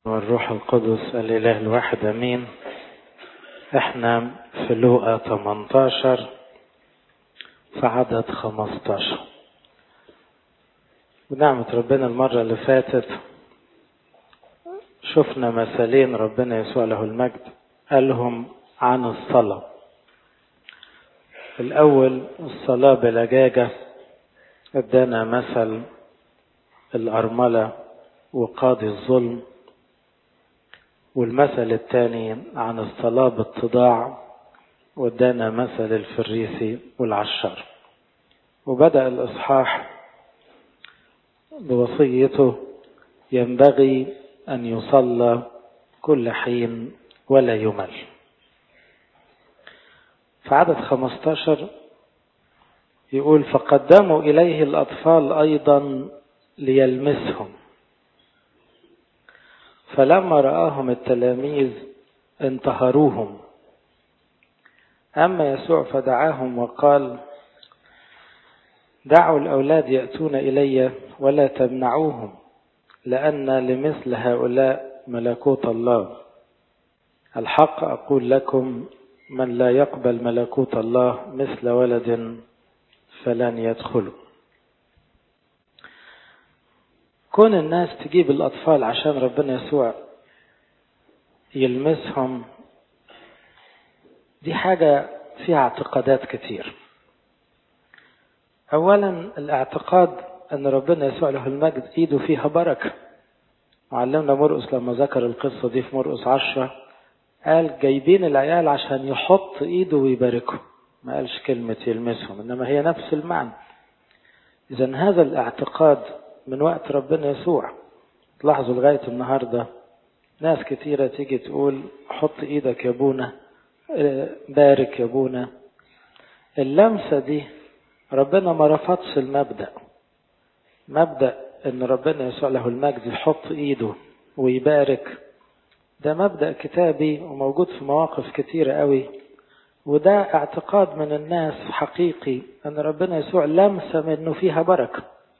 والروح القدس الإله الواحد أمين احنا في لوقا 18 في عدد 15 ونعمة ربنا المرة اللي فاتت شفنا مثالين ربنا يسوع له المجد قالهم عن الصلاة الأول الصلاة بلجاجة ادانا مثل الأرملة وقاضي الظلم والمثل الثاني عن الصلاة باتضاع وادانا مثل الفريسي والعشار وبدأ الإصحاح بوصيته ينبغي أن يصلى كل حين ولا يمل في عدد 15 يقول فقدموا إليه الأطفال أيضا ليلمسهم فلما رآهم التلاميذ انتهروهم أما يسوع فدعاهم وقال دعوا الأولاد يأتون إلي ولا تمنعوهم لأن لمثل هؤلاء ملكوت الله الحق أقول لكم من لا يقبل ملكوت الله مثل ولد فلن يدخله كون الناس تجيب الأطفال عشان ربنا يسوع يلمسهم دي حاجة فيها اعتقادات كتير أولا الاعتقاد أن ربنا يسوع له المجد إيده فيها بركة معلمنا مرقس لما ذكر القصة دي في مرقس عشرة قال جايبين العيال عشان يحط إيده ويباركهم ما قالش كلمة يلمسهم إنما هي نفس المعنى إذا هذا الاعتقاد من وقت ربنا يسوع تلاحظوا لغاية النهاردة ناس كتيرة تيجي تقول حط ايدك يا ابونا بارك يا ابونا اللمسة دي ربنا ما رفضش المبدأ مبدأ ان ربنا يسوع له المجد يحط ايده ويبارك ده مبدأ كتابي وموجود في مواقف كتيرة قوي وده اعتقاد من الناس حقيقي ان ربنا يسوع لمسة منه فيها بركه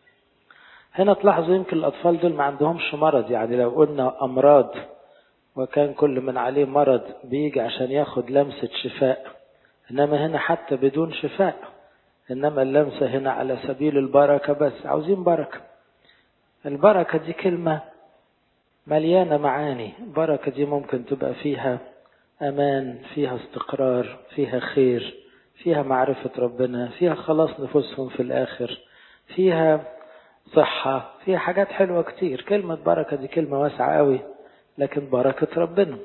هنا تلاحظوا يمكن الأطفال دول ما عندهمش مرض يعني لو قلنا أمراض وكان كل من عليه مرض بيجي عشان ياخد لمسة شفاء إنما هنا حتى بدون شفاء إنما اللمسة هنا على سبيل البركة بس عاوزين بركة البركة دي كلمة مليانة معاني بركة دي ممكن تبقى فيها أمان فيها استقرار فيها خير فيها معرفة ربنا فيها خلاص نفوسهم في الآخر فيها صحة فيها حاجات حلوة كتير كلمة بركة دي كلمة واسعة قوي لكن بركة ربنا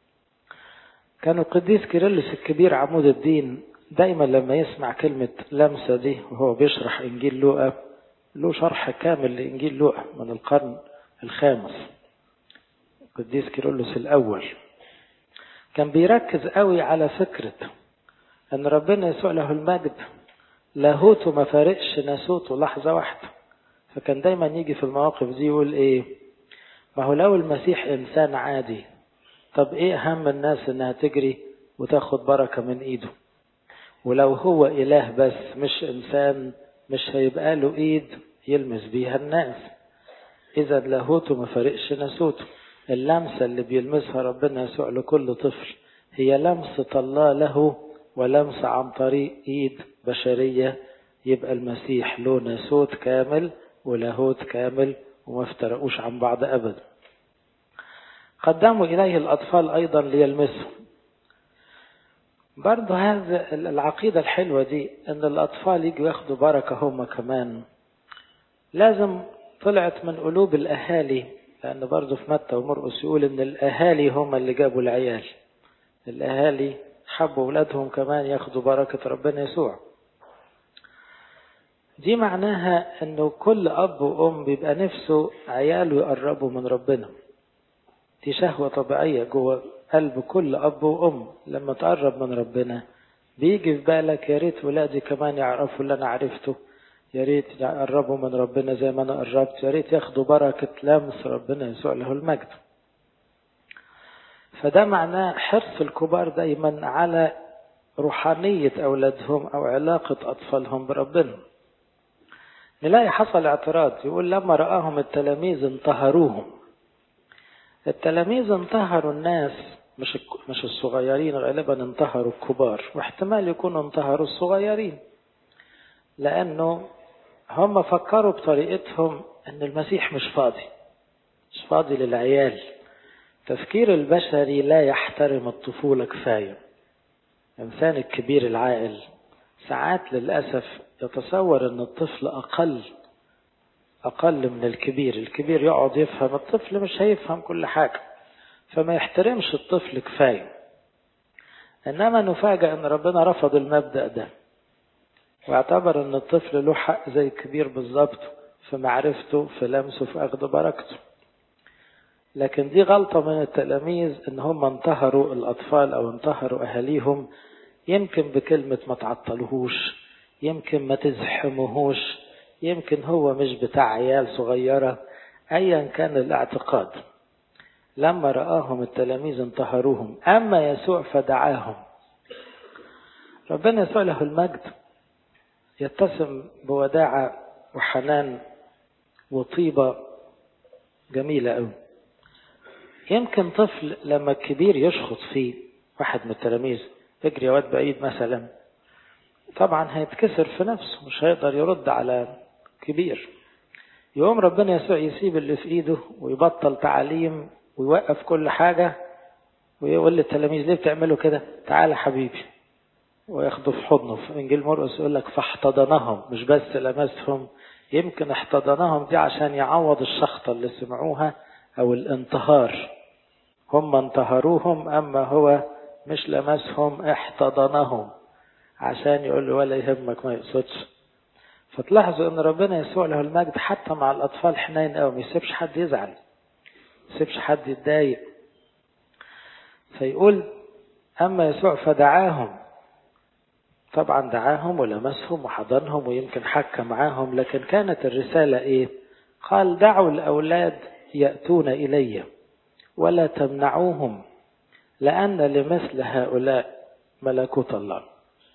كان القديس كيرلس الكبير عمود الدين دايما لما يسمع كلمة لمسة دي وهو بيشرح إنجيل لوقا له شرح كامل لإنجيل لوقا من القرن الخامس القديس كيرلس الأول كان بيركز قوي على فكرة أن ربنا يسوع له المجد لاهوته ما فارقش ناسوته لحظة واحدة فكان دايما يجي في المواقف دي يقول ايه ما هو لو المسيح انسان عادي طب ايه اهم الناس انها تجري وتاخد بركة من ايده ولو هو اله بس مش انسان مش هيبقى له ايد يلمس بيها الناس اذا لاهوته ما فرقش ناسوته اللمسة اللي بيلمسها ربنا يسوع لكل طفل هي لمسة الله له ولمسة عن طريق ايد بشرية يبقى المسيح له ناسوت كامل ولاهوت كامل وما افترقوش عن بعض أبدا قدموا إليه الأطفال أيضا ليلمسهم برضه هذا العقيدة الحلوة دي أن الأطفال يجوا ياخدوا بركة هم كمان لازم طلعت من قلوب الأهالي لأن برضه في متى ومرقس يقول أن الأهالي هم اللي جابوا العيال الأهالي حبوا أولادهم كمان ياخدوا بركة ربنا يسوع دي معناها انه كل اب وام بيبقى نفسه عياله يقربوا من ربنا دي شهوة طبيعية جوه قلب كل اب وام لما تقرب من ربنا بيجي في بالك يا ريت ولادي كمان يعرفوا اللي انا عرفته يا ريت يقربوا من ربنا زي ما انا قربت يا ريت ياخدوا بركة لمس ربنا يسوع له المجد فده معناه حرص الكبار دايما على روحانية أولادهم أو علاقة أطفالهم بربنا نلاقي حصل اعتراض يقول لما رآهم التلاميذ انتهروهم التلاميذ انتهروا الناس مش مش الصغيرين غالبا انتهروا الكبار واحتمال يكونوا انتهروا الصغيرين لانه هم فكروا بطريقتهم ان المسيح مش فاضي مش فاضي للعيال تفكير البشري لا يحترم الطفولة كفاية الإنسان الكبير العاقل ساعات للأسف يتصور أن الطفل أقل أقل من الكبير الكبير يقعد يفهم الطفل مش هيفهم كل حاجة فما يحترمش الطفل كفاية إنما نفاجأ أن ربنا رفض المبدأ ده واعتبر أن الطفل له حق زي الكبير بالظبط في معرفته في لمسه في أخذ بركته لكن دي غلطة من التلاميذ ان هم انتهروا الاطفال او انتهروا اهاليهم يمكن بكلمة ما تعطلوهوش يمكن ما تزحموهوش يمكن هو مش بتاع عيال صغيرة ايا كان الاعتقاد لما رآهم التلاميذ انتهروهم اما يسوع فدعاهم ربنا يسوع له المجد يتسم بوداعة وحنان وطيبة جميلة قوي يمكن طفل لما الكبير يشخط فيه واحد من التلاميذ اجري يا واد بعيد مثلا طبعا هيتكسر في نفسه مش هيقدر يرد على كبير يقوم ربنا يسوع يسيب اللي في ايده ويبطل تعليم ويوقف كل حاجة ويقول للتلاميذ ليه بتعملوا كده تعالى حبيبي وياخده في حضنه في انجيل مرقس يقول لك فاحتضنهم مش بس لمسهم يمكن احتضنهم دي عشان يعوض الشخطة اللي سمعوها او الانتهار هم انتهروهم اما هو مش لمسهم احتضنهم عشان يقول له ولا يهمك ما يقصدش فتلاحظوا ان ربنا يسوع له المجد حتى مع الاطفال حنين قوي ما يسيبش حد يزعل ما يسيبش حد يتضايق فيقول اما يسوع فدعاهم طبعا دعاهم ولمسهم وحضنهم ويمكن حكى معاهم لكن كانت الرسالة ايه قال دعوا الاولاد يأتون إلي ولا تمنعوهم لأن لمثل هؤلاء ملكوت الله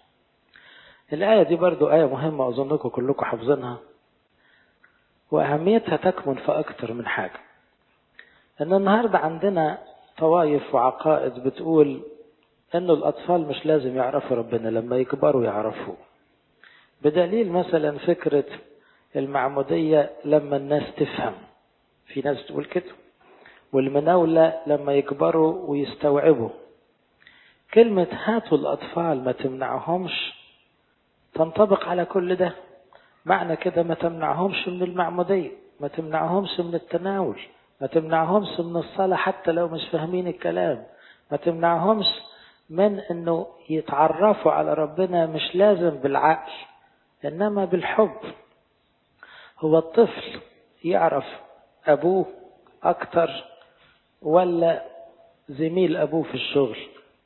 الآية دي برضو آية مهمة أظنكم كلكم حافظينها وأهميتها تكمن في أكتر من حاجة أن النهاردة عندنا طوائف وعقائد بتقول أن الأطفال مش لازم يعرفوا ربنا لما يكبروا يعرفوه بدليل مثلا فكرة المعمودية لما الناس تفهم في ناس تقول كده والمناولة لما يكبروا ويستوعبوا كلمة هاتوا الأطفال ما تمنعهمش تنطبق على كل ده معنى كده ما تمنعهمش من المعمودية ما تمنعهمش من التناول ما تمنعهمش من الصلاة حتى لو مش فاهمين الكلام ما تمنعهمش من انه يتعرفوا على ربنا مش لازم بالعقل انما بالحب هو الطفل يعرف أبوه أكتر ولا زميل أبوه في الشغل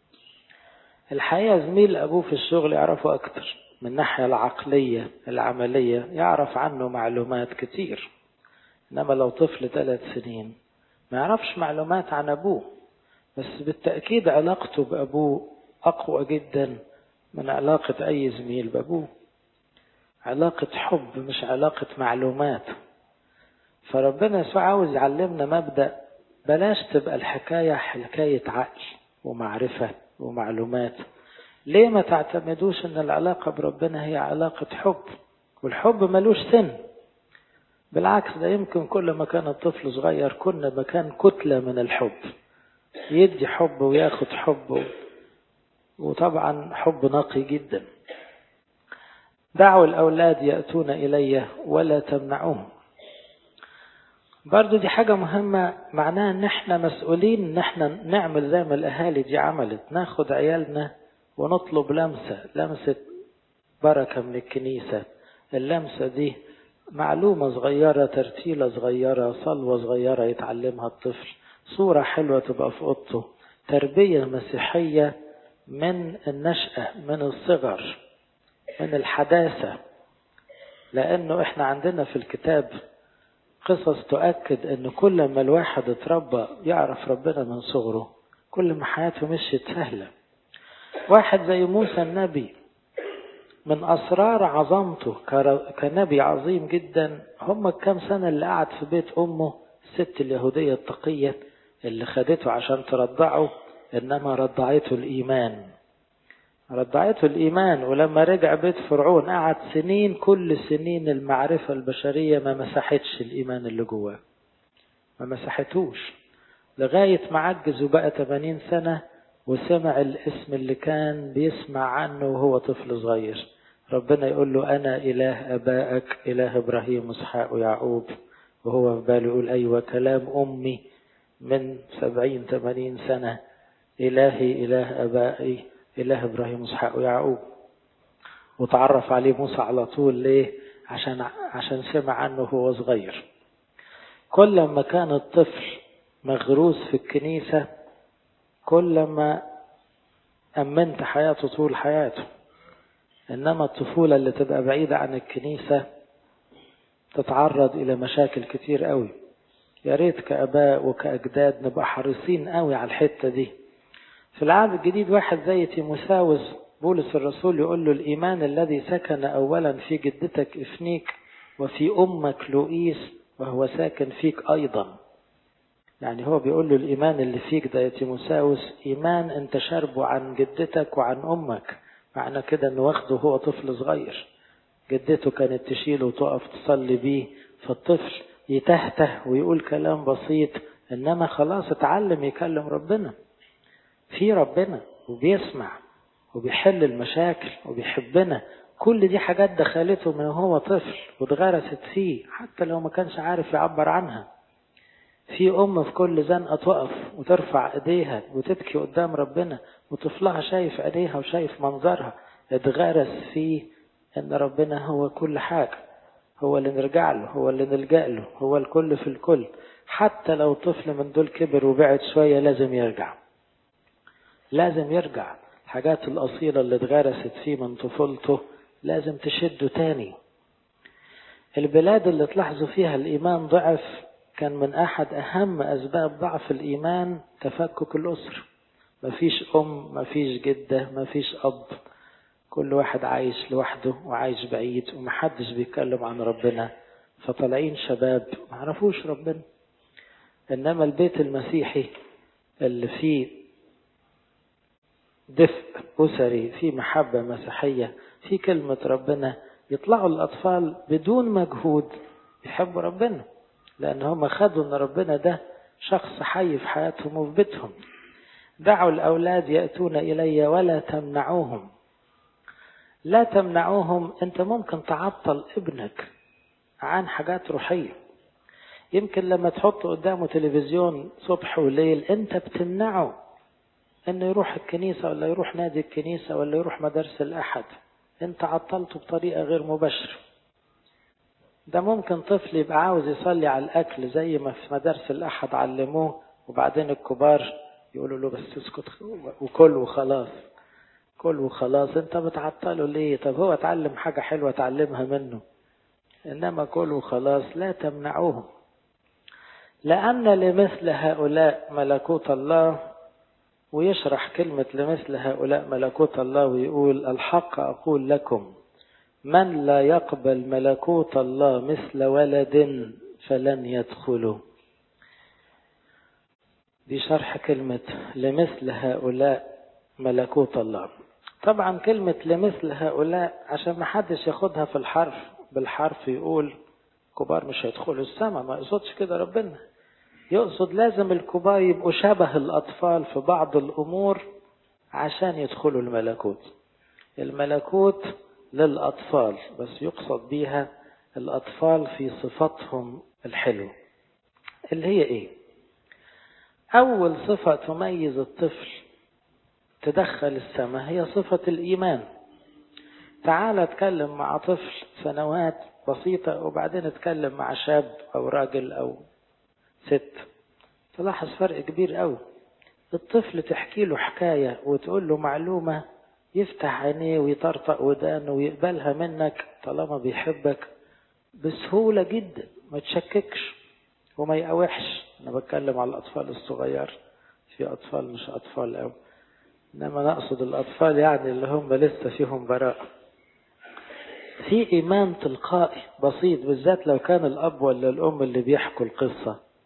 الحقيقة زميل أبوه في الشغل يعرفه أكتر من الناحية العقلية العملية يعرف عنه معلومات كتير إنما لو طفل ثلاث سنين ما يعرفش معلومات عن أبوه بس بالتأكيد علاقته بأبوه أقوى جدا من علاقة أي زميل بأبوه علاقة حب مش علاقة معلومات فربنا يسوع عاوز يعلمنا مبدأ بلاش تبقى الحكاية حكاية عقل ومعرفة ومعلومات ليه ما تعتمدوش ان العلاقة بربنا هي علاقة حب والحب ملوش سن بالعكس ده يمكن كل ما كان الطفل صغير كل ما كان كتلة من الحب يدي حب وياخد حب وطبعا حب نقي جدا دعوا الأولاد يأتون إلي ولا تمنعوهم برضو دي حاجة مهمة معناها ان احنا مسؤولين ان احنا نعمل زي ما الاهالي دي عملت ناخد عيالنا ونطلب لمسة لمسة بركة من الكنيسة اللمسة دي معلومة صغيرة ترتيلة صغيرة صلوة صغيرة يتعلمها الطفل صورة حلوة تبقى في أوضته تربية مسيحية من النشأة من الصغر من الحداثة لأنه إحنا عندنا في الكتاب قصص تؤكد أن كل ما الواحد اتربى يعرف ربنا من صغره كل ما حياته مشيت سهلة واحد زي موسى النبي من أسرار عظمته كنبي عظيم جدا هم كم سنة اللي قعد في بيت أمه الست اليهودية التقية اللي خدته عشان ترضعه إنما رضعته الإيمان رضعته الإيمان ولما رجع بيت فرعون قعد سنين كل سنين المعرفة البشرية ما مسحتش الإيمان اللي جواه ما مسحتوش لغاية ما عجز وبقى 80 سنة وسمع الاسم اللي كان بيسمع عنه وهو طفل صغير ربنا يقول له أنا إله أبائك إله إبراهيم وإسحاق ويعقوب وهو في باله يقول أيوة كلام أمي من سبعين ثمانين سنة إلهي إله أبائي إله إبراهيم وإسحاق ويعقوب وتعرف عليه موسى على طول ليه عشان عشان سمع عنه وهو صغير كل ما كان الطفل مغروس في الكنيسة كل ما أمنت حياته طول حياته إنما الطفولة اللي تبقى بعيدة عن الكنيسة تتعرض إلى مشاكل كتير قوي يا ريت كآباء وكأجداد نبقى حريصين قوي على الحتة دي في العهد الجديد واحد زي تيموساوس بولس الرسول يقول له الإيمان الذي سكن أولا في جدتك إفنيك وفي أمك لوئيس وهو ساكن فيك أيضا يعني هو بيقول له الإيمان اللي فيك ده يا تيموساوس إيمان أنت شاربه عن جدتك وعن أمك معنى كده أنه واخده هو طفل صغير جدته كانت تشيله وتقف تصلي بيه فالطفل يتهته ويقول كلام بسيط إنما خلاص اتعلم يكلم ربنا في ربنا وبيسمع وبيحل المشاكل وبيحبنا كل دي حاجات دخلته من هو طفل واتغرست فيه حتى لو ما كانش عارف يعبر عنها في أم في كل زنقة تقف وترفع إيديها وتبكي قدام ربنا وطفلها شايف عينيها وشايف منظرها اتغرس فيه إن ربنا هو كل حاجة هو اللي نرجع له هو اللي نلجأ له هو الكل في الكل حتى لو طفل من دول كبر وبعد شوية لازم يرجع لازم يرجع الحاجات الأصيلة اللي اتغرست فيه من طفولته لازم تشده تاني البلاد اللي تلاحظوا فيها الإيمان ضعف كان من أحد أهم أسباب ضعف الإيمان تفكك الأسر مفيش أم مفيش جدة مفيش أب كل واحد عايش لوحده وعايش بعيد ومحدش بيتكلم عن ربنا فطالعين شباب معرفوش ربنا إنما البيت المسيحي اللي فيه دفء أسري فيه محبة مسيحية فيه كلمة ربنا يطلعوا الأطفال بدون مجهود يحبوا ربنا لأن هم خدوا أن ربنا ده شخص حي في حياتهم وفي بيتهم دعوا الأولاد يأتون إلي ولا تمنعوهم لا تمنعوهم أنت ممكن تعطل ابنك عن حاجات روحية يمكن لما تحط قدامه تلفزيون صبح وليل أنت بتمنعه أنه يروح الكنيسة ولا يروح نادي الكنيسة ولا يروح مدارس الأحد أنت عطلته بطريقة غير مباشرة ده ممكن طفل يبقى عاوز يصلي على الأكل زي ما في مدارس الأحد علموه وبعدين الكبار يقولوا له بس اسكت وكل وخلاص كل وخلاص انت بتعطله ليه طب هو اتعلم حاجة حلوة تعلمها منه انما كل وخلاص لا تمنعوهم لأن لمثل هؤلاء ملكوت الله ويشرح كلمة لمثل هؤلاء ملكوت الله ويقول الحق أقول لكم من لا يقبل ملكوت الله مثل ولد فلن يدخله دي شرح كلمة لمثل هؤلاء ملكوت الله طبعا كلمة لمثل هؤلاء عشان ما حدش ياخدها في الحرف بالحرف يقول كبار مش هيدخلوا السماء ما يقصدش كده ربنا يقصد لازم الكبار يبقوا شبه الأطفال في بعض الأمور عشان يدخلوا الملكوت الملكوت للأطفال بس يقصد بيها الأطفال في صفاتهم الحلوة اللي هي إيه أول صفة تميز الطفل تدخل السماء هي صفة الإيمان تعال اتكلم مع طفل سنوات بسيطة وبعدين اتكلم مع شاب أو راجل أو ست تلاحظ فرق كبير قوي الطفل تحكي له حكاية وتقول له معلومة يفتح عينيه ويطرطق ودانه ويقبلها منك طالما بيحبك بسهولة جدا ما تشككش وما يقاوحش أنا بتكلم على الأطفال الصغير في أطفال مش أطفال أو إنما نقصد الأطفال يعني اللي هم لسه فيهم براءة في إيمان تلقائي بسيط بالذات لو كان الأب ولا الأم اللي بيحكوا القصة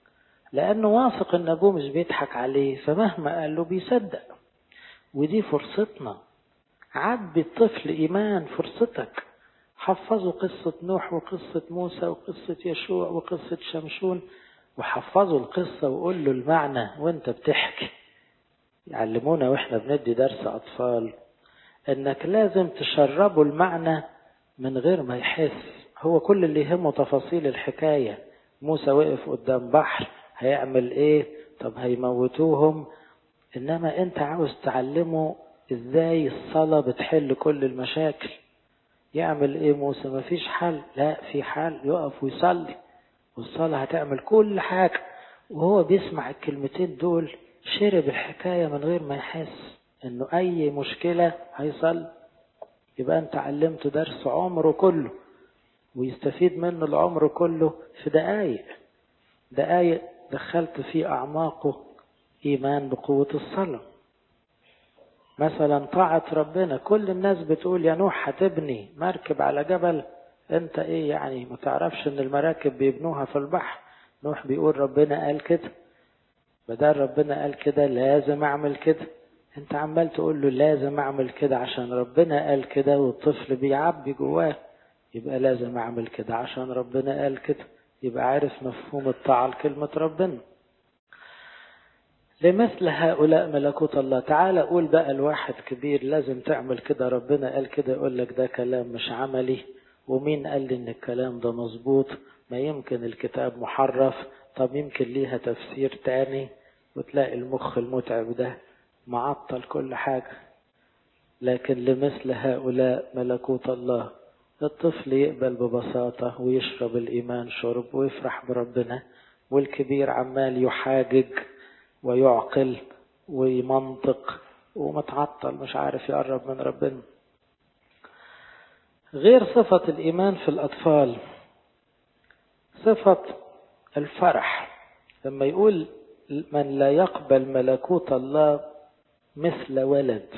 لأنه واثق إن أبوه مش بيضحك عليه فمهما قال له بيصدق ودي فرصتنا عبي الطفل إيمان فرصتك حفظوا قصة نوح وقصة موسى وقصة يشوع وقصة شمشون وحفظوا القصة وقول له المعنى وانت بتحكي يعلمونا واحنا بندي درس أطفال انك لازم تشربوا المعنى من غير ما يحس هو كل اللي يهمه تفاصيل الحكاية موسى وقف قدام بحر هيعمل ايه طب هيموتوهم انما انت عاوز تعلمه ازاي الصلاة بتحل كل المشاكل يعمل ايه موسى مفيش حل لا في حل يقف ويصلي والصلاة هتعمل كل حاجة وهو بيسمع الكلمتين دول شرب الحكاية من غير ما يحس انه اي مشكلة هيصلي يبقى انت علمته درس عمره كله ويستفيد منه العمر كله في دقايق دقايق دخلت في أعماقه إيمان بقوة الصلاة مثلا طاعة ربنا كل الناس بتقول يا نوح هتبني مركب على جبل انت ايه يعني ما تعرفش ان المراكب بيبنوها في البحر نوح بيقول ربنا قال كده بدل ربنا قال كده لازم اعمل كده انت عمال تقول له لازم اعمل كده عشان ربنا قال كده والطفل بيعبي جواه يبقى لازم اعمل كده عشان ربنا قال كده يبقى عارف مفهوم الطاعة لكلمة ربنا لمثل هؤلاء ملكوت الله تعالى قول بقى الواحد كبير لازم تعمل كده ربنا قال كده يقول لك ده كلام مش عملي ومين قال لي ان الكلام ده مظبوط ما يمكن الكتاب محرف طب يمكن ليها تفسير تاني وتلاقي المخ المتعب ده معطل كل حاجة لكن لمثل هؤلاء ملكوت الله الطفل يقبل ببساطة ويشرب الإيمان شرب ويفرح بربنا والكبير عمال يحاجج ويعقل ويمنطق ومتعطل مش عارف يقرب من ربنا غير صفة الإيمان في الأطفال صفة الفرح لما يقول من لا يقبل ملكوت الله مثل ولد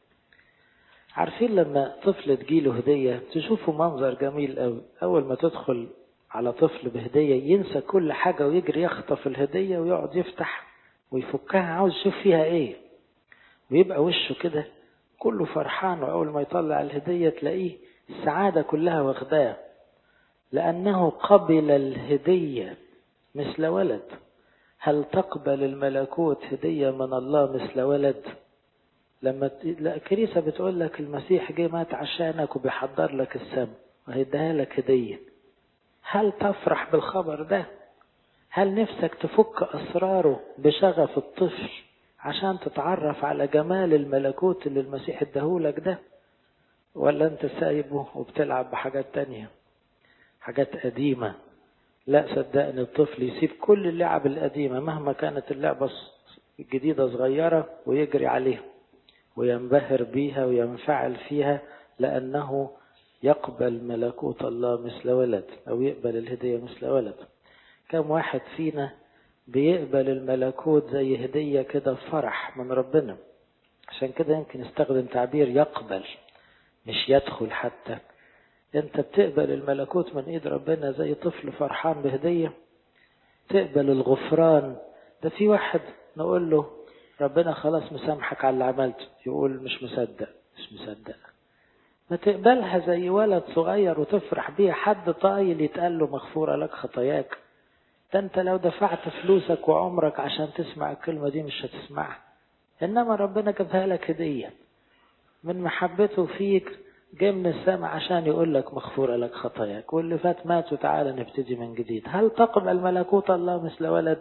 عارفين لما طفل تجيله هدية تشوفوا منظر جميل قوي أول ما تدخل على طفل بهدية ينسى كل حاجة ويجري يخطف الهدية ويقعد يفتح ويفكها عاوز يشوف فيها ايه ويبقى وشه كده كله فرحان وأول ما يطلع الهدية تلاقيه السعادة كلها واخداه لأنه قبل الهدية مثل ولد هل تقبل الملكوت هدية من الله مثل ولد لما لا الكنيسة بتقول لك المسيح جه مات عشانك وبيحضر لك السم وهيديها لك هدية هل تفرح بالخبر ده هل نفسك تفك أسراره بشغف الطفل عشان تتعرف على جمال الملكوت اللي المسيح اداهولك ده ولا انت سايبه وبتلعب بحاجات تانية حاجات قديمة لا صدقني الطفل يسيب كل اللعب القديمة مهما كانت اللعبة الجديدة صغيرة ويجري عليها وينبهر بيها وينفعل فيها لأنه يقبل ملكوت الله مثل ولد أو يقبل الهدية مثل ولد كم واحد فينا بيقبل الملكوت زي هدية كده فرح من ربنا عشان كده يمكن يستخدم تعبير يقبل مش يدخل حتى انت بتقبل الملكوت من ايد ربنا زي طفل فرحان بهدية تقبل الغفران ده في واحد نقول له ربنا خلاص مسامحك على اللي عملته يقول مش مصدق مش مصدق ما تقبلها زي ولد صغير وتفرح بيها حد طايل يتقال له مغفورة لك خطاياك ده انت لو دفعت فلوسك وعمرك عشان تسمع الكلمة دي مش هتسمعها انما ربنا جابها لك هدية من محبته فيك جاي من السماء عشان يقول لك مغفورة لك خطاياك واللي فات مات وتعالى نبتدي من جديد هل تقبل ملكوت الله مثل ولد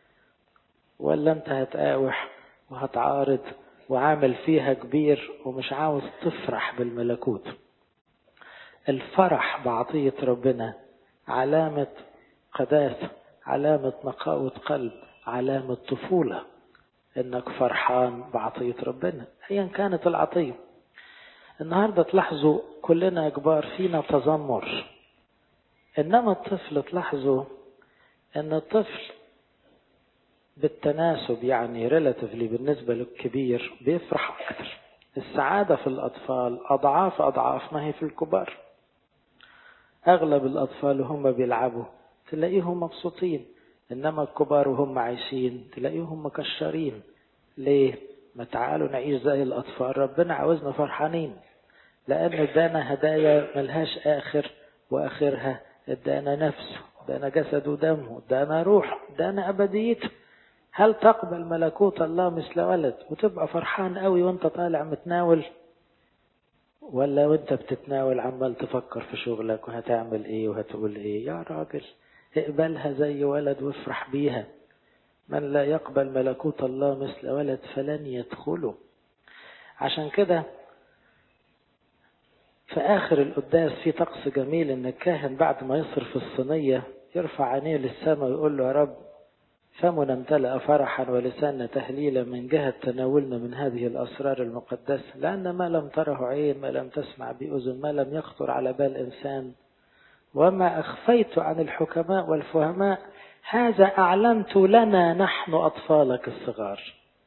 ولا انت هتقاوح وهتعارض وعامل فيها كبير ومش عاوز تفرح بالملكوت الفرح بعطية ربنا علامة قداسة علامة نقاوة قلب علامة طفولة انك فرحان بعطية ربنا ايا كانت العطية النهاردة تلاحظوا كلنا كبار فينا تذمر انما الطفل تلاحظوا ان الطفل بالتناسب يعني ريلاتيفلي بالنسبة للكبير بيفرح أكثر السعادة في الأطفال أضعاف أضعاف ما هي في الكبار أغلب الأطفال هم بيلعبوا تلاقيهم مبسوطين إنما الكبار وهم عايشين تلاقيهم مكشرين ليه؟ ما تعالوا نعيش زي الأطفال ربنا عاوزنا فرحانين لأن ادانا هدايا ملهاش آخر وآخرها ادانا نفسه ادانا جسد ودمه ادانا روح ادانا أبديته هل تقبل ملكوت الله مثل ولد وتبقى فرحان قوي وانت طالع متناول ولا وانت بتتناول عمال تفكر في شغلك وهتعمل ايه وهتقول ايه يا راجل اقبلها زي ولد وافرح بيها من لا يقبل ملكوت الله مثل ولد فلن يدخله عشان كده في آخر القداس في طقس جميل إن الكاهن بعد ما يصرف الصينية يرفع عينيه للسماء ويقول له يا رب فمنا امتلأ فرحا ولساننا تهليلا من جهة تناولنا من هذه الأسرار المقدسة لأن ما لم تره عين ما لم تسمع بأذن ما لم يخطر على بال إنسان وما أخفيت عن الحكماء والفهماء هذا أعلنت لنا نحن أطفالك الصغار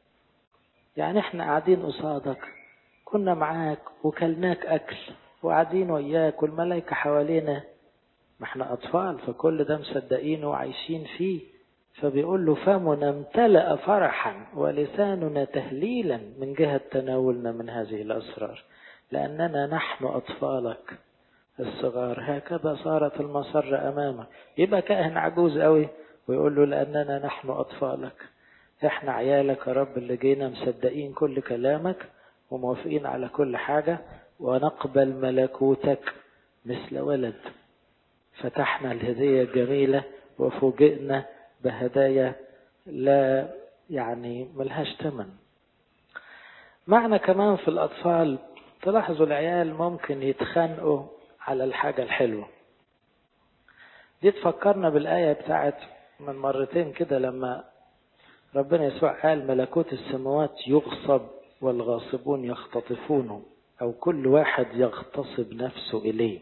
يعني احنا قاعدين قصادك كنا معاك وكلناك أكل وقاعدين وياك والملائكة حوالينا ما احنا أطفال فكل ده مصدقينه وعايشين فيه فبيقول له فمنا امتلأ فرحا ولساننا تهليلا من جهة تناولنا من هذه الأسرار لأننا نحن أطفالك الصغار هكذا صارت المسرة أمامك يبقى كاهن عجوز قوي ويقول له لأننا نحن أطفالك احنا عيالك يا رب اللي جينا مصدقين كل كلامك وموافقين على كل حاجة ونقبل ملكوتك مثل ولد فتحنا الهدية الجميلة وفوجئنا بهدايا لا يعني ملهاش تمن معنى كمان في الأطفال تلاحظوا العيال ممكن يتخانقوا على الحاجة الحلوة دي تفكرنا بالآية بتاعت من مرتين كده لما ربنا يسوع قال ملكوت السماوات يغصب والغاصبون يختطفونه أو كل واحد يغتصب نفسه إليه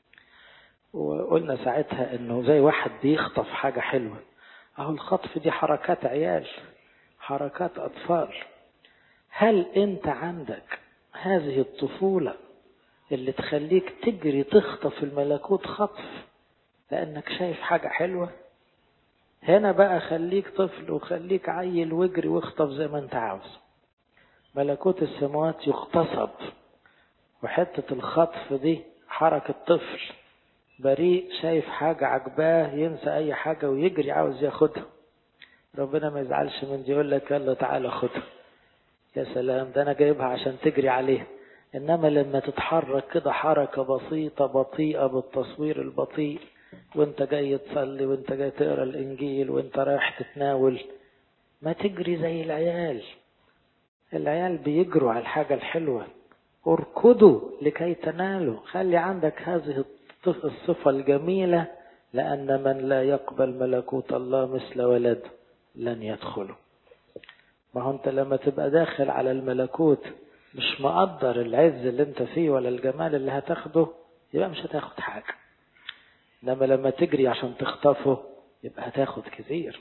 وقلنا ساعتها إنه زي واحد بيخطف حاجة حلوة أهو الخطف دي حركات عيال حركات أطفال هل أنت عندك هذه الطفولة اللي تخليك تجري تخطف الملكوت خطف لأنك شايف حاجة حلوة هنا بقى خليك طفل وخليك عيل واجري واخطف زي ما انت عاوز ملكوت السماوات يغتصب وحتة الخطف دي حركة طفل بريء شايف حاجة عجباه ينسى أي حاجة ويجري عاوز ياخدها ربنا ما يزعلش من دي يقول لك يلا تعالى خدها يا سلام ده أنا جايبها عشان تجري عليها إنما لما تتحرك كده حركة بسيطة بطيئة بالتصوير البطيء وانت جاي تصلي وانت جاي تقرا الإنجيل وانت رايح تتناول ما تجري زي العيال العيال بيجروا على الحاجة الحلوة اركضوا لكي تنالوا خلي عندك هذه الصفة الجميلة لأن من لا يقبل ملكوت الله مثل ولد لن يدخله ما هو انت لما تبقى داخل على الملكوت مش مقدر العز اللي انت فيه ولا الجمال اللي هتاخده يبقى مش هتاخد حاجة انما لما تجري عشان تخطفه يبقى هتاخد كثير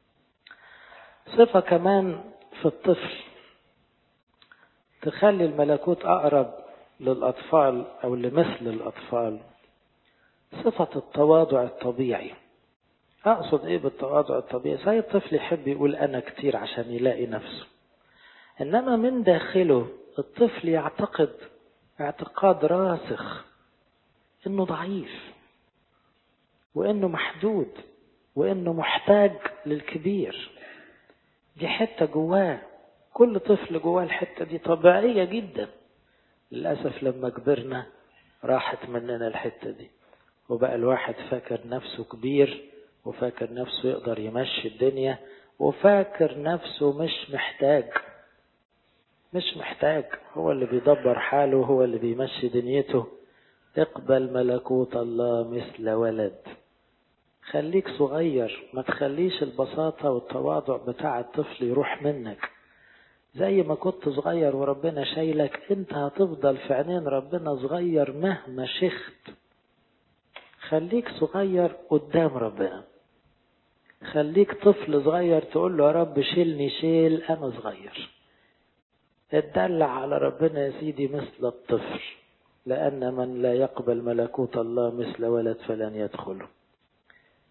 صفة كمان في الطفل تخلي الملكوت أقرب للأطفال أو لمثل الأطفال صفة التواضع الطبيعي أقصد إيه بالتواضع الطبيعي زي الطفل يحب يقول أنا كتير عشان يلاقي نفسه إنما من داخله الطفل يعتقد اعتقاد راسخ إنه ضعيف وإنه محدود وإنه محتاج للكبير دي حتة جواه كل طفل جواه الحتة دي طبيعية جدا للأسف لما كبرنا راحت مننا الحتة دي وبقى الواحد فاكر نفسه كبير وفاكر نفسه يقدر يمشي الدنيا وفاكر نفسه مش محتاج مش محتاج هو اللي بيدبر حاله هو اللي بيمشي دنيته اقبل ملكوت الله مثل ولد خليك صغير ما تخليش البساطة والتواضع بتاع الطفل يروح منك زي ما كنت صغير وربنا شايلك انت هتفضل في عينين ربنا صغير مهما شخت خليك صغير قدام ربنا خليك طفل صغير تقول له يا رب شيلني شيل انا صغير اتدلع على ربنا يا سيدي مثل الطفل لأن من لا يقبل ملكوت الله مثل ولد فلن يدخله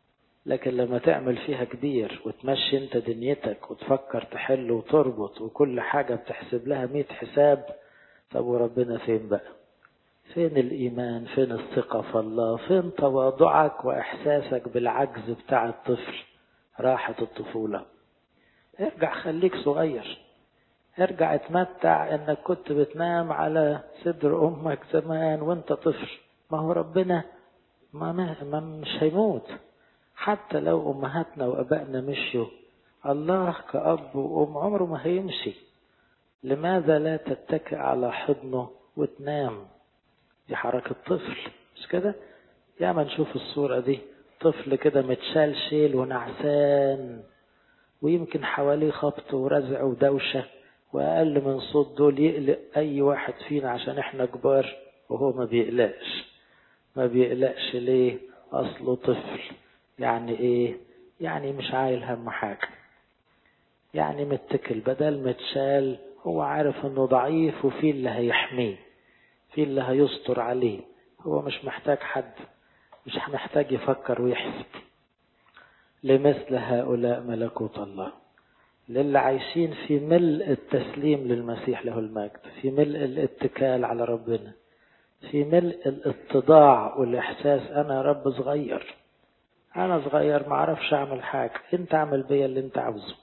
لكن لما تعمل فيها كبير وتمشي انت دنيتك وتفكر تحل وتربط وكل حاجة بتحسب لها مئة حساب طب وربنا فين بقى فين الإيمان فين الثقة في الله فين تواضعك وإحساسك بالعجز بتاع الطفل راحة الطفولة ارجع خليك صغير ارجع اتمتع انك كنت بتنام على صدر امك زمان وانت طفل ما هو ربنا ما, ما مش هيموت حتى لو امهاتنا وابائنا مشيوا الله كأب وأم عمره ما هيمشي لماذا لا تتكئ على حضنه وتنام دي حركة طفل مش كده يا ما نشوف الصورة دي طفل كده متشال شيل ونعسان ويمكن حواليه خبط ورزع ودوشة وأقل من صوت دول يقلق أي واحد فينا عشان إحنا كبار وهو ما بيقلقش ما بيقلقش ليه أصله طفل يعني إيه يعني مش عايل هم حاجة يعني متكل بدل متشال هو عارف انه ضعيف وفي اللي هيحميه في اللي هيستر عليه هو مش محتاج حد مش محتاج يفكر ويحسب لمثل هؤلاء ملكوت الله للي عايشين في ملء التسليم للمسيح له المجد في ملء الاتكال على ربنا في ملء الاتضاع والإحساس أنا رب صغير أنا صغير ما أعرفش أعمل حاجة أنت اعمل بيا اللي أنت عاوزه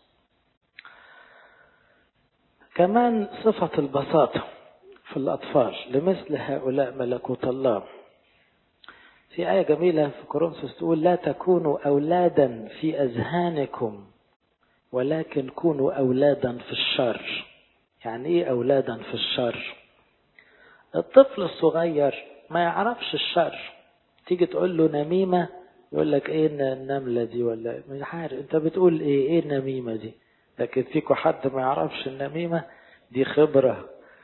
كمان صفة البساطة في الأطفال لمثل هؤلاء ملكوت الله في آية جميلة في كورنثوس تقول لا تكونوا أولادا في أذهانكم ولكن كونوا أولادا في الشر يعني إيه أولادا في الشر الطفل الصغير ما يعرفش الشر تيجي تقول له نميمة يقول لك ايه النملة دي ولا مش عارف انت بتقول ايه ايه النميمة دي لكن فيكو حد ما يعرفش النميمة دي خبرة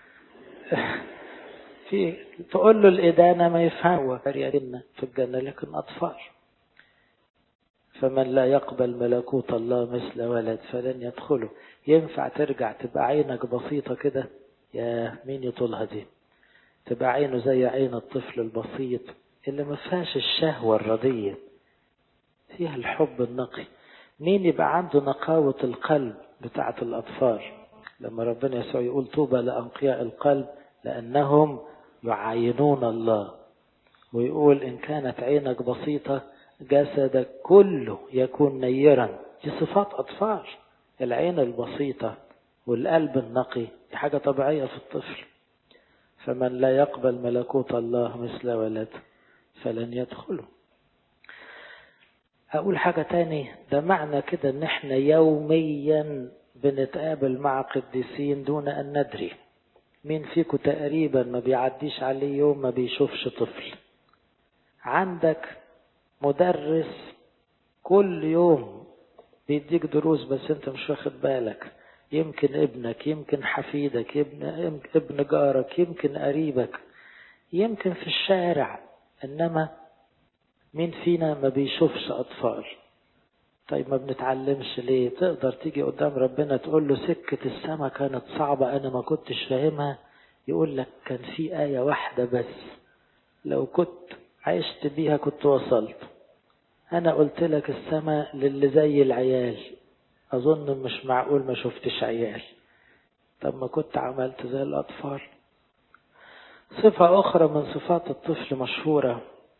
في تقول له الإدانة ما يفهم في الجنة لكن أطفال فمن لا يقبل ملكوت الله مثل ولد فلن يدخله ينفع ترجع تبقى عينك بسيطة كده يا مين يطولها دي تبقى عينه زي عين الطفل البسيط اللي ما فيهاش الشهوة الردية فيها الحب النقي مين يبقى عنده نقاوة القلب بتاعة الأطفال لما ربنا يسوع يقول طوبى لأنقياء القلب لأنهم يعاينون الله ويقول إن كانت عينك بسيطة جسدك كله يكون نيرا دي صفات أطفال العين البسيطة والقلب النقي دي حاجة طبيعية في الطفل فمن لا يقبل ملكوت الله مثل ولد فلن يدخله أقول حاجة تاني ده معنى كده إن إحنا يوميا بنتقابل مع قديسين دون أن ندري مين فيكم تقريبا ما بيعديش عليه يوم ما بيشوفش طفل عندك مدرس كل يوم بيديك دروس بس انت مش واخد بالك يمكن ابنك يمكن حفيدك ابن ابن جارك يمكن قريبك يمكن في الشارع انما مين فينا ما بيشوفش اطفال طيب ما بنتعلمش ليه تقدر تيجي قدام ربنا تقول له سكة السما كانت صعبة انا ما كنتش فاهمها يقول لك كان في آية واحدة بس لو كنت عشت بيها كنت وصلت انا قلت لك السما للي زي العيال اظن مش معقول ما شفتش عيال طب ما كنت عملت زي الاطفال صفة اخرى من صفات الطفل مشهورة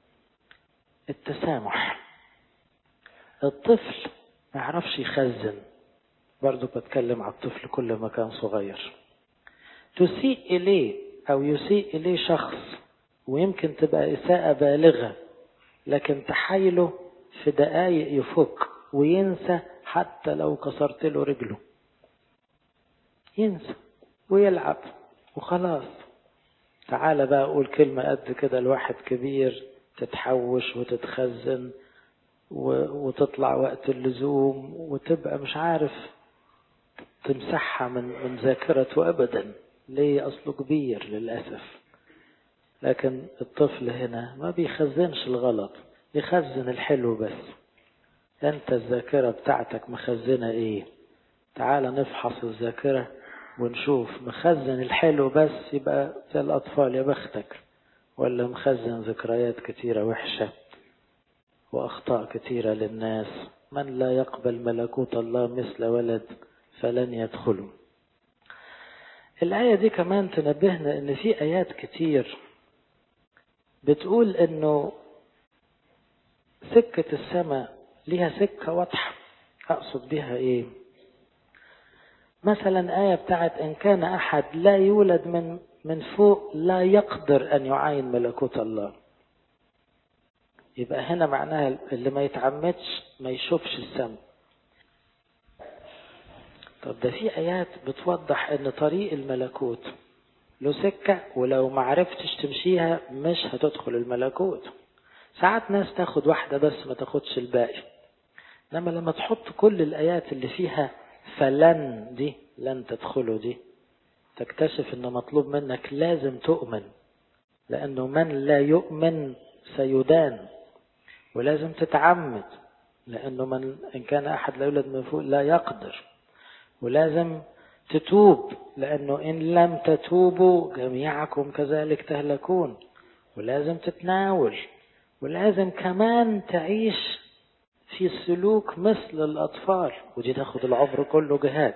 التسامح الطفل ما يعرفش يخزن برضو بتكلم على الطفل كل ما كان صغير تسيء إليه أو يسيء إليه شخص ويمكن تبقى إساءة بالغة لكن تحايله في دقايق يفك وينسى حتى لو كسرت له رجله ينسى ويلعب وخلاص تعالى بقى أقول كلمة قد كده لواحد كبير تتحوش وتتخزن وتطلع وقت اللزوم وتبقى مش عارف تمسحها من من ذاكرته ابدا ليه اصله كبير للاسف لكن الطفل هنا ما بيخزنش الغلط يخزن الحلو بس انت الذاكرة بتاعتك مخزنة ايه تعال نفحص الذاكرة ونشوف مخزن الحلو بس يبقى زي الاطفال يا بختك ولا مخزن ذكريات كتيرة وحشة وأخطاء كثيرة للناس من لا يقبل ملكوت الله مثل ولد فلن يدخله الآية دي كمان تنبهنا إن في آيات كتير بتقول إنه سكة السماء ليها سكة واضحة أقصد بها إيه؟ مثلا آية بتاعت إن كان أحد لا يولد من من فوق لا يقدر أن يعاين ملكوت الله. يبقى هنا معناها اللي ما يتعمدش ما يشوفش السماء. طب ده في آيات بتوضح إن طريق الملكوت له سكة ولو ما عرفتش تمشيها مش هتدخل الملكوت. ساعات ناس تاخد واحدة بس ما تاخدش الباقي. انما لما تحط كل الايات اللي فيها فلن دي لن تدخلوا دي تكتشف انه مطلوب منك لازم تؤمن لانه من لا يؤمن سيدان ولازم تتعمد لانه من ان كان احد لا يولد من فوق لا يقدر ولازم تتوب لانه ان لم تتوبوا جميعكم كذلك تهلكون ولازم تتناول ولازم كمان تعيش في سلوك مثل الأطفال ودي تاخد العمر كله جهاد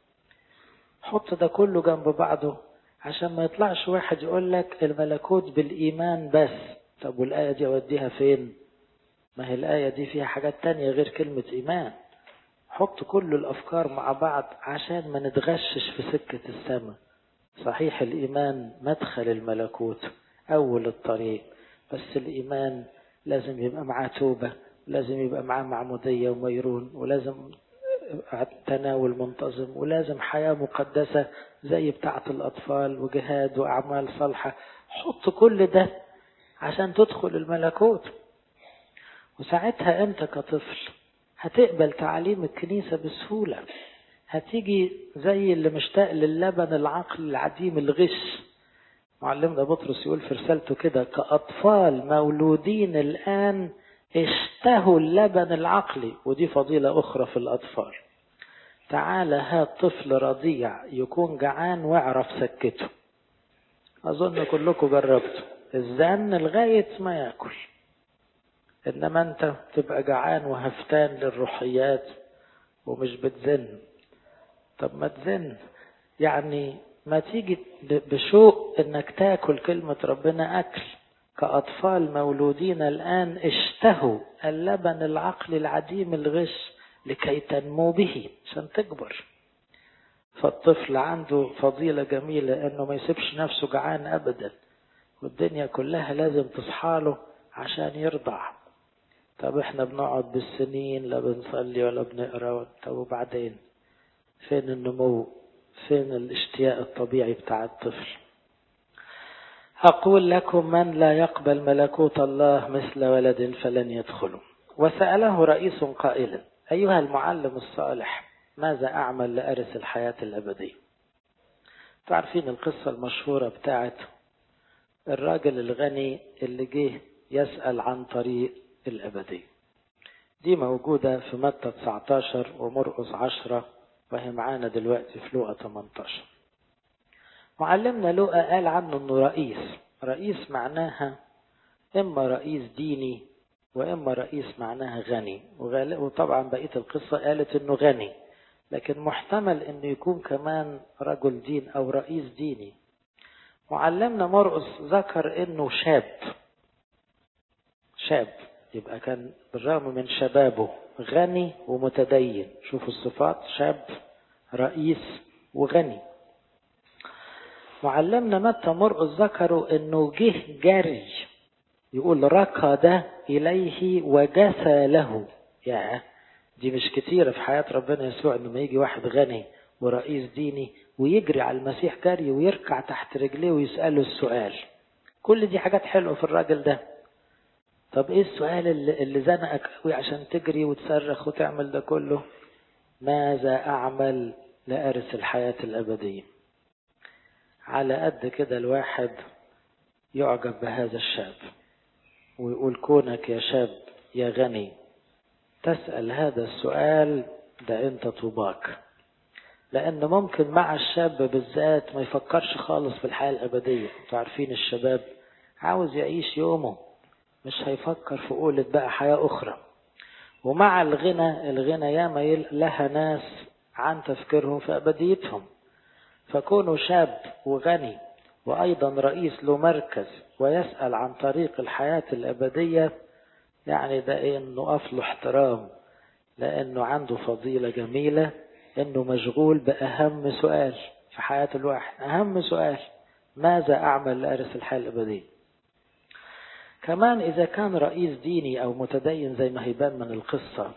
حط ده كله جنب بعضه عشان ما يطلعش واحد يقول لك الملكوت بالإيمان بس طب والآية دي أوديها فين ما هي الآية دي فيها حاجات تانية غير كلمة إيمان حط كل الأفكار مع بعض عشان ما نتغشش في سكة السماء صحيح الإيمان مدخل الملكوت أول الطريق بس الإيمان لازم يبقى معاه توبة لازم يبقى معاه معمودية وميرون ولازم تناول منتظم ولازم حياة مقدسة زي بتاعة الأطفال وجهاد وأعمال صالحة حط كل ده عشان تدخل الملكوت وساعتها أنت كطفل هتقبل تعاليم الكنيسة بسهولة هتيجي زي اللي مشتاق للبن العقل العديم الغش معلمنا بطرس يقول في رسالته كده كأطفال مولودين الآن اشتهوا اللبن العقلي ودي فضيلة أخرى في الأطفال تعال هات طفل رضيع يكون جعان واعرف سكته أظن كلكم جربتوا الزن لغاية ما ياكل إنما أنت تبقى جعان وهفتان للروحيات ومش بتزن طب ما تزن يعني ما تيجي بشوق إنك تاكل كلمة ربنا أكل كأطفال مولودين الآن اشتهوا اللبن العقل العديم الغش لكي تنمو به عشان تكبر فالطفل عنده فضيلة جميلة انه ما يسيبش نفسه جعان ابدا والدنيا كلها لازم تصحاله عشان يرضع طب احنا بنقعد بالسنين لا بنصلي ولا بنقرا طب وبعدين فين النمو فين الاشتياق الطبيعي بتاع الطفل أقول لكم من لا يقبل ملكوت الله مثل ولد فلن يدخله وسأله رئيس قائلا أيها المعلم الصالح ماذا أعمل لأرث الحياة الأبدية تعرفين القصة المشهورة بتاعت الراجل الغني اللي جه يسأل عن طريق الأبدية دي موجودة في متى 19 ومرقس 10 وهي معانا دلوقتي في لوقا 18 معلمنا لوقا قال عنه انه رئيس رئيس معناها اما رئيس ديني واما رئيس معناها غني وطبعا بقيه القصه قالت انه غني لكن محتمل انه يكون كمان رجل دين او رئيس ديني معلمنا مرقس ذكر انه شاب شاب يبقى كان بالرغم من شبابه غني ومتدين شوفوا الصفات شاب رئيس وغني معلمنا متى مرقس ذكروا انه جه جري يقول ركض اليه وجثى له يا دي مش كتيرة في حياة ربنا يسوع انه ما يجي واحد غني ورئيس ديني ويجري على المسيح جري ويركع تحت رجليه ويسأله السؤال كل دي حاجات حلوة في الراجل ده طب ايه السؤال اللي, اللي زنقك قوي عشان تجري وتصرخ وتعمل ده كله ماذا اعمل لأرث الحياة الأبدية على قد كده الواحد يعجب بهذا الشاب ويقول كونك يا شاب يا غني تسأل هذا السؤال ده انت طوباك لان ممكن مع الشاب بالذات ما يفكرش خالص في الحياة الابدية انتوا عارفين الشباب عاوز يعيش يومه مش هيفكر في قولة بقى حياة أخرى ومع الغنى الغنى ياما لها ناس عن تفكيرهم في أبديتهم فكونه شاب وغني وأيضا رئيس له مركز ويسأل عن طريق الحياة الأبدية يعني ده إيه إنه أفله احترام لأنه عنده فضيلة جميلة إنه مشغول بأهم سؤال في حياة الواحد أهم سؤال ماذا أعمل لأرث الحياة الأبدية كمان إذا كان رئيس ديني أو متدين زي ما هيبان من القصة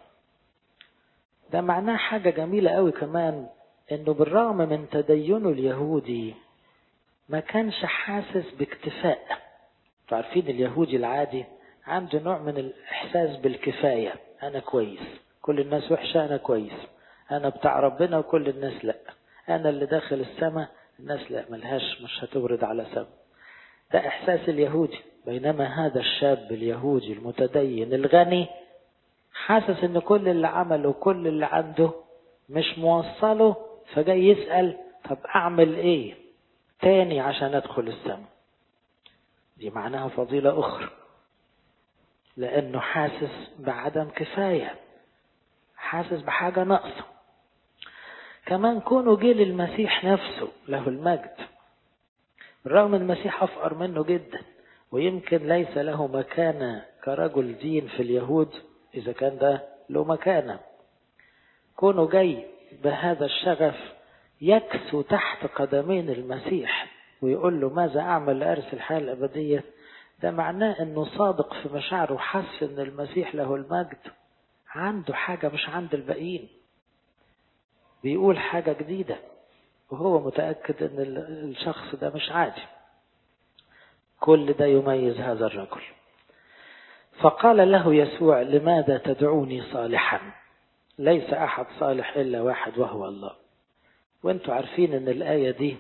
ده معناه حاجة جميلة قوي كمان إنه بالرغم من تدينه اليهودي ما كانش حاسس باكتفاء عارفين اليهودي العادي عنده نوع من الإحساس بالكفاية أنا كويس كل الناس وحشة أنا كويس أنا بتاع ربنا وكل الناس لأ أنا اللي داخل السماء الناس لا ملهاش مش هتورد على سماء ده إحساس اليهودي بينما هذا الشاب اليهودي المتدين الغني حاسس ان كل اللي عمله كل اللي عنده مش موصله فجاي يسأل طب اعمل ايه تاني عشان ادخل السماء دي معناها فضيلة اخرى لانه حاسس بعدم كفاية حاسس بحاجة ناقصة كمان كونه جه للمسيح نفسه له المجد بالرغم المسيح افقر منه جدا ويمكن ليس له مكانة كرجل دين في اليهود إذا كان ده له مكانة كونه جاي بهذا الشغف يكسو تحت قدمين المسيح ويقول له ماذا أعمل لأرث الحياة الأبدية ده معناه أنه صادق في مشاعره وحس أن المسيح له المجد عنده حاجة مش عند الباقيين بيقول حاجة جديدة وهو متأكد أن الشخص ده مش عادي كل ده يميز هذا الرجل فقال له يسوع لماذا تدعوني صالحا ليس أحد صالح إلا واحد وهو الله وانتوا عارفين ان الآية دي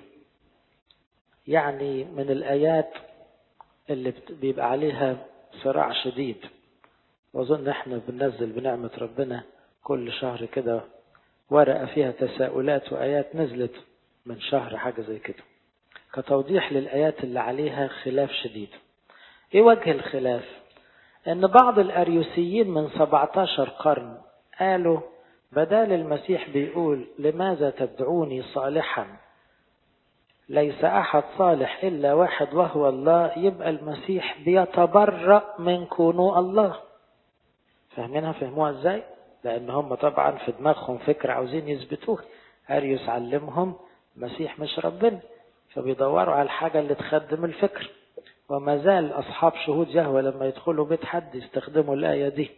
يعني من الآيات اللي بيبقى عليها صراع شديد وأظن احنا بننزل بنعمة ربنا كل شهر كده ورقة فيها تساؤلات وآيات نزلت من شهر حاجة زي كده كتوضيح للآيات اللي عليها خلاف شديد ايه وجه الخلاف ان بعض الاريوسيين من 17 قرن قالوا بدال المسيح بيقول لماذا تدعوني صالحا ليس احد صالح الا واحد وهو الله يبقى المسيح بيتبرأ من كونه الله فاهمينها فهموها ازاي لان هم طبعا في دماغهم فكرة عاوزين يثبتوها اريوس علمهم المسيح مش ربنا فبيدوروا على الحاجة اللي تخدم الفكر وما زال أصحاب شهود يهوى لما يدخلوا بيت حد يستخدموا الآية دي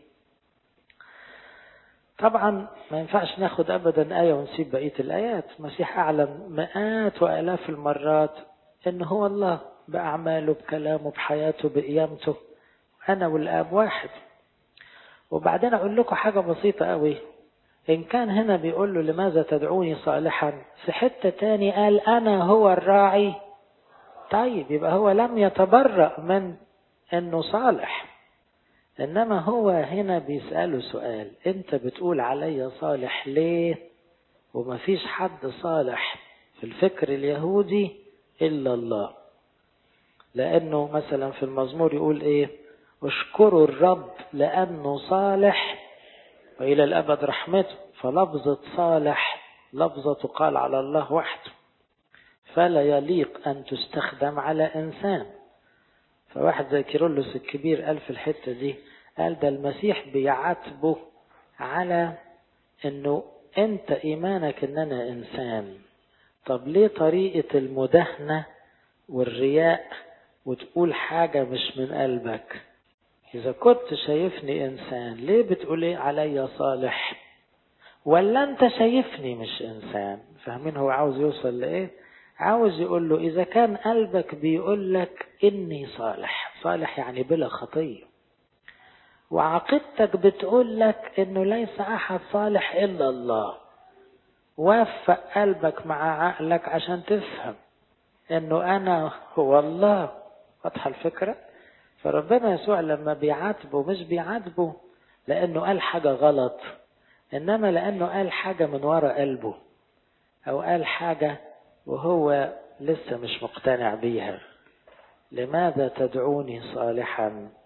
طبعا ما ينفعش ناخد أبدا آية ونسيب بقية الآيات المسيح أعلم مئات وآلاف المرات إن هو الله بأعماله بكلامه بحياته بقيامته أنا والآب واحد وبعدين أقول لكم حاجة بسيطة قوي إن كان هنا بيقول له لماذا تدعوني صالحا في حتة تاني قال أنا هو الراعي طيب يبقى هو لم يتبرأ من أنه صالح إنما هو هنا بيسأله سؤال أنت بتقول علي صالح ليه وما فيش حد صالح في الفكر اليهودي إلا الله لأنه مثلا في المزمور يقول إيه اشكروا الرب لأنه صالح وإلى الأبد رحمته فلفظة صالح لفظة تقال على الله وحده فلا يليق أن تستخدم على إنسان فواحد زي كيرلس الكبير قال في الحتة دي قال ده المسيح بيعاتبه على أنه أنت إيمانك أن أنا إنسان طب ليه طريقة المدهنة والرياء وتقول حاجة مش من قلبك إذا كنت شايفني إنسان ليه بتقول إيه عليا صالح ولا أنت شايفني مش إنسان فاهمين هو عاوز يوصل لإيه عاوز يقول له إذا كان قلبك بيقول لك إني صالح صالح يعني بلا خطية وعقيدتك بتقول لك إنه ليس أحد صالح إلا الله وفق قلبك مع عقلك عشان تفهم إنه أنا هو الله واضحة الفكرة فربنا يسوع لما بيعاتبه مش بيعاتبه لأنه قال حاجة غلط إنما لأنه قال حاجة من وراء قلبه أو قال حاجة وهو لسه مش مقتنع بيها لماذا تدعوني صالحا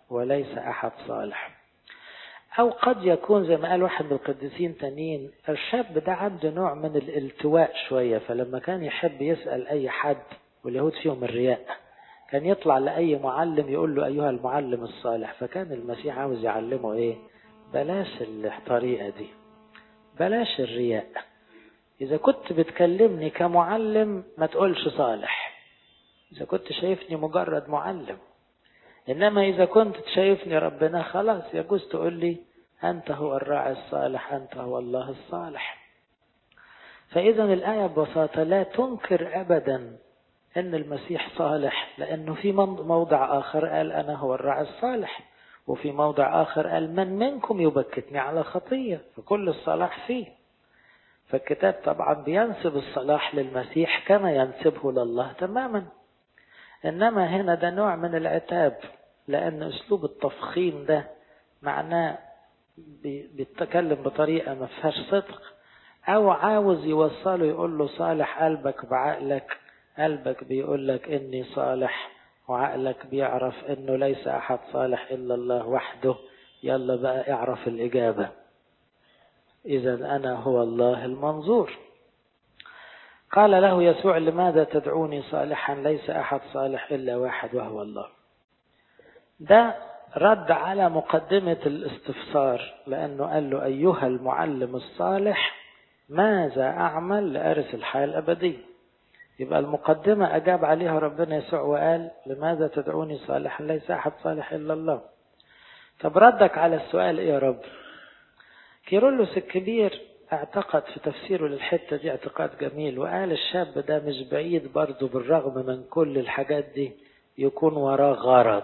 وليس أحد صالح أو قد يكون زي ما قال واحد من القديسين تانيين الشاب ده عنده نوع من الالتواء شوية فلما كان يحب يسأل أي حد واليهود فيهم الرياء كان يطلع لأي معلم يقول له أيها المعلم الصالح فكان المسيح عاوز يعلمه إيه بلاش الطريقة دي بلاش الرياء إذا كنت بتكلمني كمعلم ما تقولش صالح إذا كنت شايفني مجرد معلم إنما إذا كنت شايفني ربنا خلاص يجوز تقول لي أنت هو الراعي الصالح أنت هو الله الصالح فإذا الآية ببساطة لا تنكر أبدا أن المسيح صالح لأنه في موضع آخر قال أنا هو الراعي الصالح وفي موضع آخر قال من منكم يبكتني على خطية فكل الصلاح فيه فالكتاب طبعا بينسب الصلاح للمسيح كما ينسبه لله تماما إنما هنا ده نوع من العتاب لأن أسلوب التفخيم ده معناه بيتكلم بطريقة ما فيهاش صدق أو عاوز يوصله يقول له صالح قلبك بعقلك قلبك بيقول لك إني صالح وعقلك بيعرف إنه ليس أحد صالح إلا الله وحده يلا بقى اعرف الإجابة إذا أنا هو الله المنظور قال له يسوع لماذا تدعوني صالحا ليس أحد صالح إلا واحد وهو الله ده رد على مقدمة الاستفسار لأنه قال له أيها المعلم الصالح ماذا أعمل لأرث الحياة الأبدية يبقى المقدمة أجاب عليها ربنا يسوع وقال لماذا تدعوني صالحا ليس أحد صالح إلا الله طب ردك على السؤال إيه يا رب كيرلس الكبير اعتقد في تفسيره للحتة دي اعتقاد جميل وقال الشاب ده مش بعيد برضه بالرغم من كل الحاجات دي يكون وراه غرض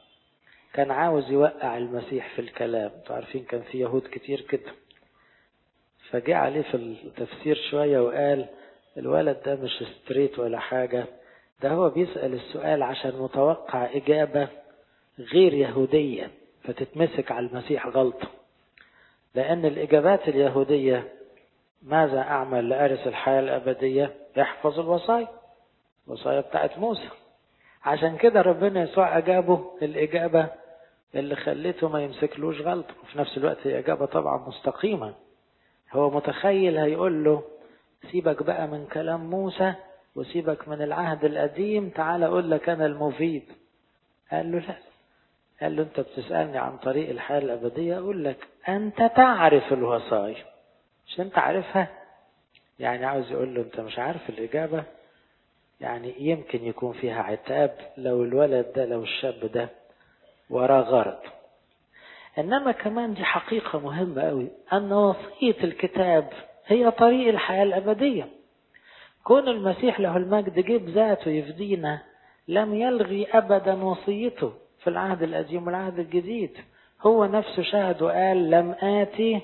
كان عاوز يوقع المسيح في الكلام انتوا عارفين كان في يهود كتير كده فجاء عليه في التفسير شوية وقال الولد ده مش ستريت ولا حاجة ده هو بيسأل السؤال عشان متوقع إجابة غير يهودية فتتمسك على المسيح غلطه لأن الإجابات اليهودية ماذا أعمل لأرث الحياة الأبدية يحفظ الوصايا الوصايا بتاعت موسى عشان كده ربنا يسوع أجابه الإجابة اللي خليته ما يمسكلوش غلط وفي نفس الوقت هي إجابة طبعا مستقيمة هو متخيل هيقول له سيبك بقى من كلام موسى وسيبك من العهد القديم تعال أقول لك أنا المفيد قال له لا قال له أنت بتسألني عن طريق الحياة الأبدية أقول لك أنت تعرف الوصايا مش أنت عارفها يعني عاوز يقول له أنت مش عارف الإجابة يعني يمكن يكون فيها عتاب لو الولد ده لو الشاب ده وراه غرض إنما كمان دي حقيقة مهمة قوي أن وصية الكتاب هي طريق الحياة الأبدية كون المسيح له المجد جيب ذاته يفدينا لم يلغي أبدا وصيته في العهد القديم والعهد الجديد هو نفسه شهد وقال لم آتي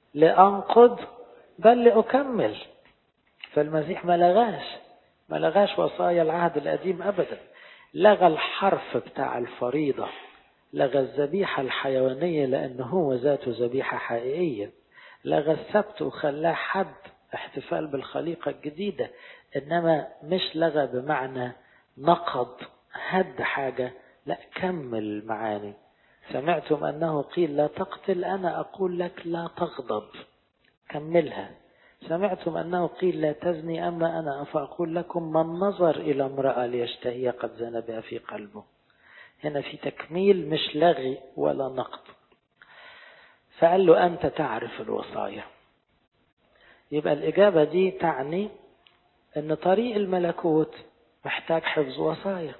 لأنقض بل لأكمل فالمسيح ما لغاش ما لغاش وصايا العهد القديم أبدا لغى الحرف بتاع الفريضة لغى الذبيحة الحيوانية لأنه هو ذاته ذبيحة حقيقية لغى السبت وخلاه حد احتفال بالخليقة الجديدة إنما مش لغى بمعنى نقض هد حاجة لا كمل المعاني سمعتم أنه قيل لا تقتل أنا أقول لك لا تغضب كملها سمعتم أنه قيل لا تزني أما أنا فأقول لكم من نظر إلى امرأة ليشتهي قد زنى بها في قلبه هنا في تكميل مش لغي ولا نقد فقال له أنت تعرف الوصايا يبقى الإجابة دي تعني أن طريق الملكوت محتاج حفظ وصايا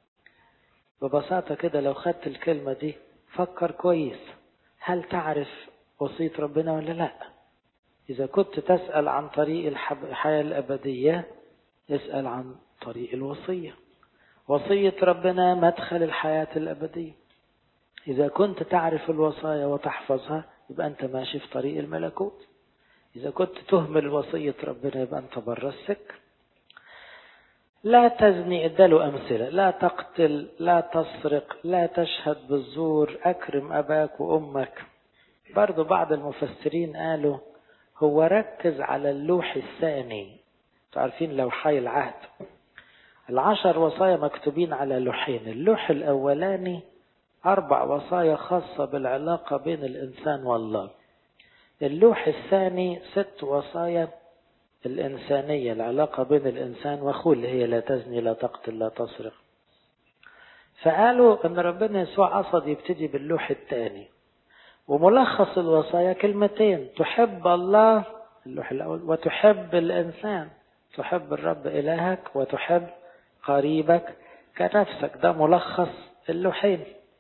ببساطة كده لو خدت الكلمة دي فكر كويس هل تعرف وصية ربنا ولا لا إذا كنت تسأل عن طريق الحياة الأبدية اسأل عن طريق الوصية وصية ربنا مدخل الحياة الأبدية إذا كنت تعرف الوصايا وتحفظها يبقى أنت ماشي في طريق الملكوت إذا كنت تهمل وصية ربنا يبقى أنت بره السكة لا تزني اداله أمثلة لا تقتل لا تسرق لا تشهد بالزور أكرم أباك وأمك برضو بعض المفسرين قالوا هو ركز على اللوح الثاني تعرفين لوحي العهد العشر وصايا مكتوبين على لوحين اللوح الأولاني أربع وصايا خاصة بالعلاقة بين الإنسان والله اللوح الثاني ست وصايا الإنسانية العلاقة بين الإنسان وأخوه اللي هي لا تزني لا تقتل لا تسرق فقالوا أن ربنا يسوع قصد يبتدي باللوح الثاني وملخص الوصايا كلمتين تحب الله اللوح الأول وتحب الإنسان تحب الرب إلهك وتحب قريبك كنفسك ده ملخص اللوحين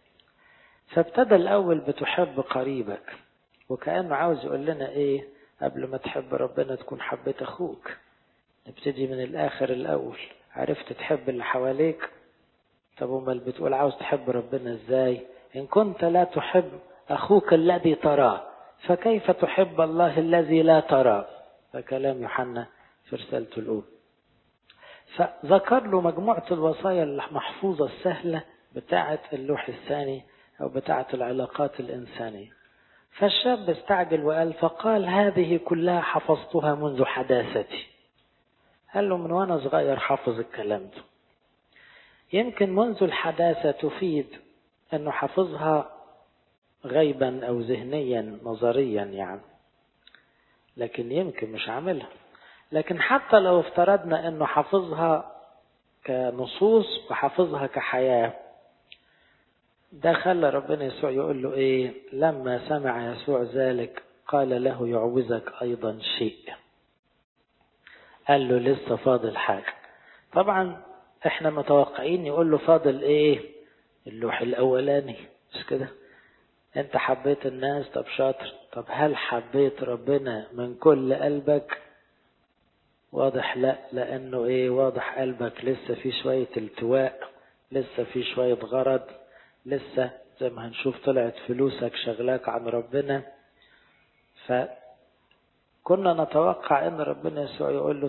فابتدى الأول بتحب قريبك وكأنه عاوز يقول لنا إيه قبل ما تحب ربنا تكون حبيت أخوك نبتدي من الآخر الأول عرفت تحب اللي حواليك طب امال بتقول عاوز تحب ربنا ازاي ان كنت لا تحب اخوك الذي تراه فكيف تحب الله الذي لا تراه ده كلام يوحنا في رسالته الاولى فذكر له مجموعة الوصايا المحفوظة السهلة بتاعة اللوح الثاني أو بتاعة العلاقات الإنسانية فالشاب استعجل وقال فقال هذه كلها حفظتها منذ حداثتي قال له من وانا صغير حافظ الكلام ده يمكن منذ الحداثة تفيد أنه حافظها غيبا أو ذهنيا نظريا يعني لكن يمكن مش عاملها لكن حتى لو افترضنا أنه حافظها كنصوص وحافظها كحياة ده خلى ربنا يسوع يقول له ايه لما سمع يسوع ذلك قال له يعوزك ايضا شيء قال له لسه فاضل حاجة طبعا احنا متوقعين يقول له فاضل ايه اللوح الاولاني مش كده انت حبيت الناس طب شاطر طب هل حبيت ربنا من كل قلبك واضح لا لانه ايه واضح قلبك لسه في شوية التواء لسه في شوية غرض لسه زي ما هنشوف طلعت فلوسك شغلاك عن ربنا فكنا نتوقع ان ربنا يسوع يقول له